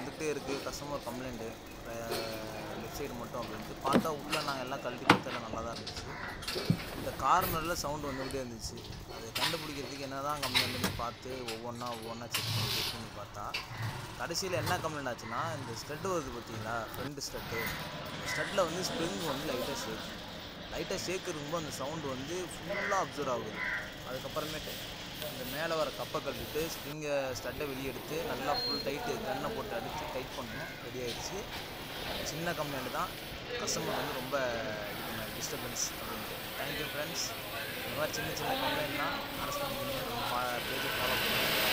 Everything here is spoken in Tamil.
வந்துகிட்டே இருக்குது கஸ்டமர் கம்ப்ளைண்ட்டு லெஃப்ட் சைடு மட்டும் அப்படின்ட்டு பார்த்தா உள்ளே நாங்கள் எல்லாம் கழட்டி பார்த்தா எல்லாம் நல்லா தான் இருந்துச்சு இந்த கார்னரில் சவுண்டு வந்துக்கிட்டே இருந்துச்சு அதை கண்டுபிடிக்கிறதுக்கு என்ன தான் கம்ப்ளைண்ட்னு பார்த்து ஒவ்வொன்றா ஒவ்வொன்றா செக் பண்ணி செக் பண்ணி பார்த்தா கடைசியில் என்ன கம்ப்ளைண்ட் ஆச்சுன்னா இந்த ஸ்டெட்டு வருது பார்த்தீங்களா ஃப்ரண்ட் ஸ்டெட்டு ஸ்டெட்டில் வந்து ஸ்ப்ரிங் வந்து லைட்டாக ஷேக் லைட்டாக ஷேக் இருக்கும்போது அந்த சவுண்டு வந்து ஃபுல்லாக அப்சர்வ் ஆகுது அதுக்கப்புறமேட்டு இந்த மேலே வர கப்பை கழட்டிட்டு ஸ்ப்ரிங்கை ஸ்டட்டை வெளியே எடுத்து நல்லா ஃபுல் டைட்டு கன்னை போட்டு அடித்து டைட் பண்ணணும் ரெடி ஆயிடுச்சு சின்ன கம்ப்ளைண்ட் தான் கஸ்டமர் வந்து ரொம்ப இது பண்ணார் டிஸ்டர்பன்ஸ் அப்படின்ட்டு தேங்க்யூ ஃப்ரெண்ட்ஸ் இந்த மாதிரி சின்ன சின்ன கம்ப்ளைண்ட்லாம் அரசு பண்ணி பேஜை ஃபாலோ பண்ணுங்கள்